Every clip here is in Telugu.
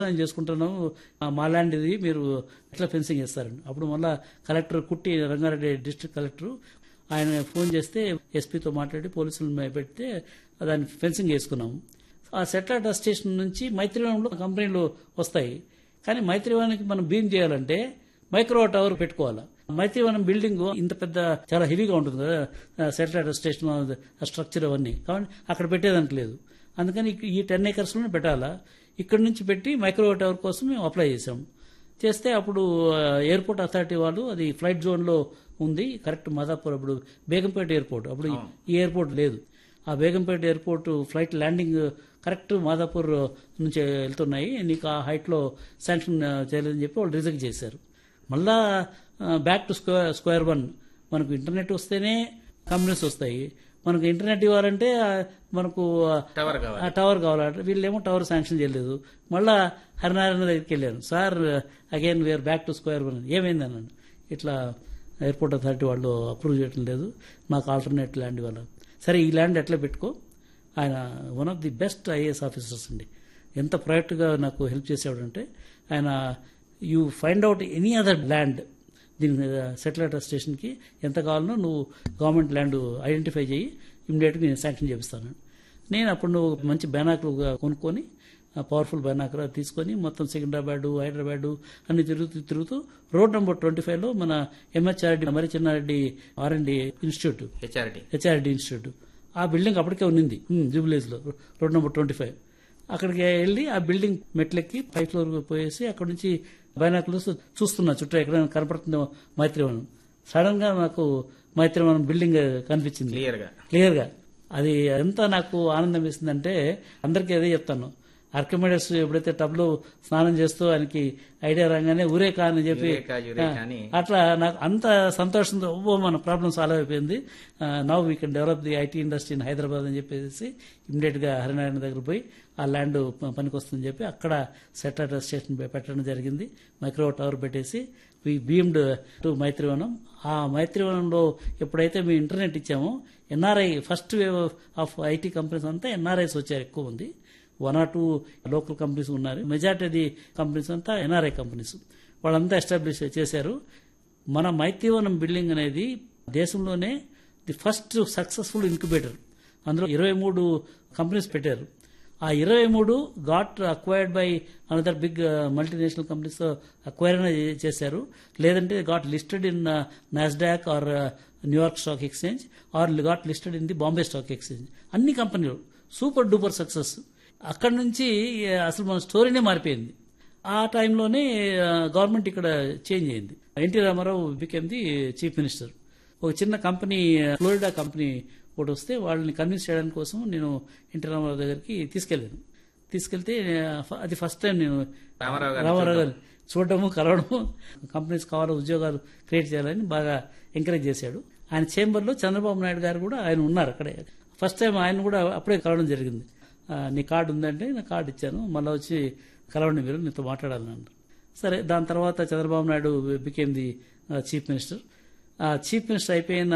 నేను చేసుకుంటున్నాము ఆ, మా ల్యాండ్ ఇది మీరు ఎట్లా ఫెన్సింగ్ చేస్తారండి అప్పుడు మళ్ళా collector Kutty Rangareddy district collector ఆయన ఫోన్ చేస్తే ఎస్పీతో మాట్లాడి పోలీసులు పెడితే దాన్ని ఫెన్సింగ్ వేసుకున్నాము ఆ సెటిలైట్ స్టేషన్ నుంచి మైత్రివనంలో కంపెనీలు వస్తాయి కానీ మైత్రివనానికి మనం బీమ్ చేయాలంటే మైక్రో టవర్ పెట్టుకోవాలి మైత్రివనం బిల్డింగ్ ఇంత పెద్ద చాలా హెవీగా ఉంటుంది కదా సెటిలైట్ స్టేషన్ స్ట్రక్చర్ అవన్నీ కాబట్టి అక్కడ పెట్టేదానికి లేదు అందుకని ఇక- ఈ టెన్ ఏకర్స్లోనే పెట్టాలా ఇక్కడ నుంచి పెట్టి మైక్రో టవర్ కోసం మేము అప్లై చేసాం చేస్తే అప్పుడు ఆ, ఎయిర్పోర్ట్ అథారిటీ వాళ్ళు అది ఫ్లైట్ జోన్లో ఉంది కరెక్ట్ మాదాపూర్ అప్పుడు బేగంపేట ఎయిర్పోర్ట్ అప్పుడు ఈ- ఈ ఎయిర్పోర్ట్ లేదు ఆ Begumpet airport flight landing correct Madhapur నుంచి వెళ్తున్నాయి నీకు ఆ హైట్లో శాంక్షన్ చేయలేదని చెప్పి వాళ్ళు రిజెక్ట్ చేశారు మళ్ళా back to square square one మనకు ఇంటర్నెట్ వస్తేనే కంపెనీస్ వస్తాయి మనకు ఇంటర్నెట్ ఇవ్వాలంటే ఆ, మనకు ఆ, టవర్ కావాలి ఆ టవర్ కావాలంటే వీళ్ళేమో టవర్ శాంక్షన్ చేయలేదు మళ్ళా హరినారాయణ దగ్గరికి వెళ్ళాను sir again we're back to square one ఏమైంది అన్నాను ఇట్లా ఎయిర్పోర్ట్ అథారిటీ వాళ్ళు అప్రూవ్ చేయడం లేదు మాకు ఆల్టర్నేట్ ల్యాండ్ ఇవ్వాలి సరే ఈ ల్యాండ్ ఎట్లా పెట్టుకో ఆయన one of the best IAS officers అండి ఎంత ప్రాజెక్ట్గా నాకు హెల్ప్ చేసేవాడంటే ఆయన you find out any other land దీని సెటిలైట్ స్టేషన్కి ఎంత కావాలనో నువ్వు గవర్నమెంట్ ల్యాండ్ ఐడెంటిఫై చేయి ఇమీడియట్గా నేను శాంక్షన్ చేపిస్తాను నేను అప్పుడు నువ్వు మంచి బైనాకులు కొనుక్కొని పవర్ఫుల్ బైనాకులు తీసుకొని మొత్తం సికింద్రాబాద్ హైదరాబాద్ అన్ని తిరుగుతూ తిరుగుతూ రోడ్ నెంబర్ ట్వంటీ ఫైవ్లో మన ఎంహెచ్ఆర్డి మరి Chinnareddy R and institute HRT HRD institute ఆ బిల్డింగ్ అప్పటికే ఉన్నింది జూబిలీస్లో రోడ్ నెంబర్ ట్వంటీ ఫైవ్ అక్కడికి వెళ్ళి ఆ బిల్డింగ్ మెట్లెక్కి పై ఫ్లోర్ పోయేసి అక్కడ నుంచి బైనాకులర్స్ చూస్తున్నా చుట్టూ ఎక్కడైనా కనపడుతుందో మైత్రివనం సడన్ గా నాకు మైత్రివనం బిల్డింగ్ కనిపించింది క్లియర్ గా క్లియర్ గా అది ఎంత నాకు ఆనందం ఇస్తుందంటే అందరికీ అదే చెప్తాను ఆర్కిమెడస్ ఎప్పుడైతే టబ్లో స్నానం చేస్తూ ఆయనకి ఐడియా రాగానే ఊరేకా అని చెప్పి యురేకా, యురేకా అని. అట్లా నాకు అంత సంతోషంతో ఓ మన ప్రాబ్లం సాల్వ్ అయిపోయింది now we can develop the IT industry in Hyderabad అని చెప్పేసి ఇమ్మీడియట్ గా హరినారాయణ దగ్గర పోయి ఆ ల్యాండ్ పనికి వస్తుందని చెప్పి అక్కడ సెటిలైట్ స్టేషన్ పెట్టడం జరిగింది మైక్రో టవర్ పెట్టేసి వి బీమ్డ్ టు మైత్రివనం ఆ మైత్రివనంలో ఎప్పుడైతే మేము ఇంటర్నెట్ ఇచ్చామో NRI first wave of IT companies అంతా ఎన్ఆర్ఐస్ వచ్చారు ఎక్కువ ఉంది one or two local companies ఉన్నారు మెజార్టీ ది కంపెనీస్ అంతా ఎన్ఆర్ఐ కంపెనీస్ వాళ్ళంతా ఎస్టాబ్లిష్ చేశారు మన మైత్రివనం బిల్డింగ్ అనేది దేశంలోనే ది ఫస్ట్ సక్సెస్ఫుల్ ఇంక్యుబేటర్ అందులో ఇరవై మూడు కంపెనీస్ పెట్టారు ఆ ఇరవై మూడు got acquired by another big multinational companies acquire చేశారు లేదంటే got listed in Nasdaq or New York stock exchange or got listed in the Bombay stock exchange అన్ని కంపెనీలు సూపర్ డూపర్ సక్సెస్ అక్కడి నుంచి ఆ, అసలు మన స్టోరీనే మారిపోయింది ఆ టైంలోనే గవర్నమెంట్ ఇక్కడ చేంజ్ అయింది NT Rama Rao became the chief minister ఒక చిన్న కంపెనీ ఫ్లోరిడా కంపెనీ ఒకటి వస్తే వాళ్ళని కన్విన్స్ చేయడానికి కోసం నేను ఎన్టీ రామారావు దగ్గరికి తీసుకెళ్ళాను తీసుకెళ్తే ఆ, ఫ- అది ఫస్ట్ టైం నేను రామారావు గారిని రామారావు గారు చూడటము కలవడము కంపెనీస్ కావాలి ఉద్యోగాలు క్రియేట్ చేయాలని బాగా ఎంకరేజ్ చేశాడు ఆయన చేంబర్లో చంద్రబాబు నాయుడు గారు కూడా ఆయన ఉన్నారు అక్కడే ఫస్ట్ టైం ఆయన కూడా అప్పుడే కలవడం జరిగింది ఆ, నీ కార్డు ఉందంటే నా కార్డు ఇచ్చాను మళ్ళీ వచ్చి కలవండి మీరు నీతో మాట్లాడాలని అన్నారు సరే దాని తర్వాత Chandrababu Naidu became the chief minister ఆ చీఫ్ మినిస్టర్ అయిపోయిన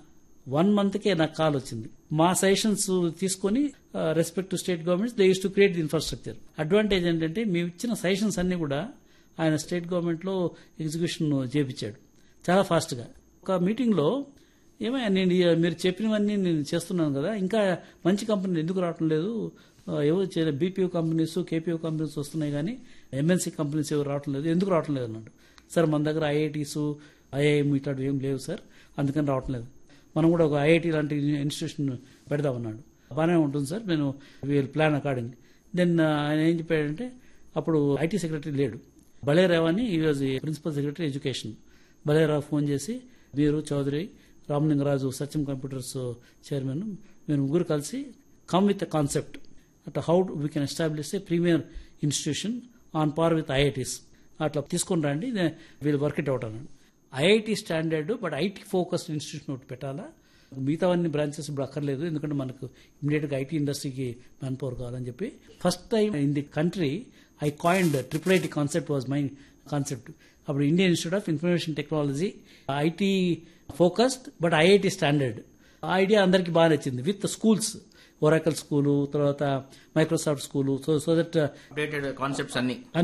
వన్ మంత్కే నాకు కాల్ వచ్చింది మా సజెషన్స్ తీసుకొని respect to state governments they use to create the infrastructure advantage ఏంటంటే మేము ఇచ్చిన సజెషన్స్ అన్ని కూడా ఆయన స్టేట్ గవర్నమెంట్లో ఎగ్జిక్యూషన్ చేపించాడు చాలా ఫాస్ట్గా ఒక మీటింగ్లో ఏమయ్యా నేను ఈ- మీరు చెప్పినవన్నీ నేను చేస్తున్నాను కదా ఇంకా మంచి కంపెనీలు ఎందుకు రావటం లేదు ఆ, ఎవరు బీపీఓ కంపెనీస్ కేపీఓ కంపెనీస్ వస్తున్నాయి కానీ ఎంఎన్సీ కంపెనీస్ ఎవరు రావటం లేదు ఎందుకు రావటం లేదు అన్నాడు సార్ మన దగ్గర ఐఐటీస్ ఐఐఎం ఇట్లాంటివి ఏం లేవు సార్ అందుకని రావటం లేదు మనం కూడా ఒక ఐఐటి లాంటి ఇన్స్టిట్యూషన్ పెడదామన్నాడు బాగానే ఉంటుంది సార్ నేను వీల్ ప్లాన్ అకార్డింగ్ దెన్ ఆయన ఏం చెప్పాడంటే అప్పుడు ఐటీ సెక్రటరీ లేడు బలేరావు అని ఈ రోజు principal secretary education Balerao phone చేసి మీరు చౌదరి రామలింగరాజు సత్యం కంప్యూటర్స్ చైర్మన్ మీరు ముగ్గురు కలిసి come with concept at how we can establish a premier institution on par with IITs అట్లా తీసుకొని రండి వీళ్ళు వర్క్ ఇట్ అవుట్ అన్నాడు IIT standard but IT focused institution ఒకటి పెట్టాలా మిగతావన్నీ బ్రాంచెస్ ఇప్పుడు అక్కర్లేదు ఎందుకంటే మనకు ఇమీడియట్ గా ఐటీ ఇండస్ట్రీకి మ్యాన్ పవర్ కావాలని చెప్పి first time in the country I coined triple IT concept was my concept అప్పుడు Indian institute of information technology IT focused but IIT standard ఆ ఐడియా అందరికి బాగా నచ్చింది విత్ స్కూల్స్ ఒరాకల్ స్కూలు తర్వాత Microsoft school so so that updated concepts అన్ని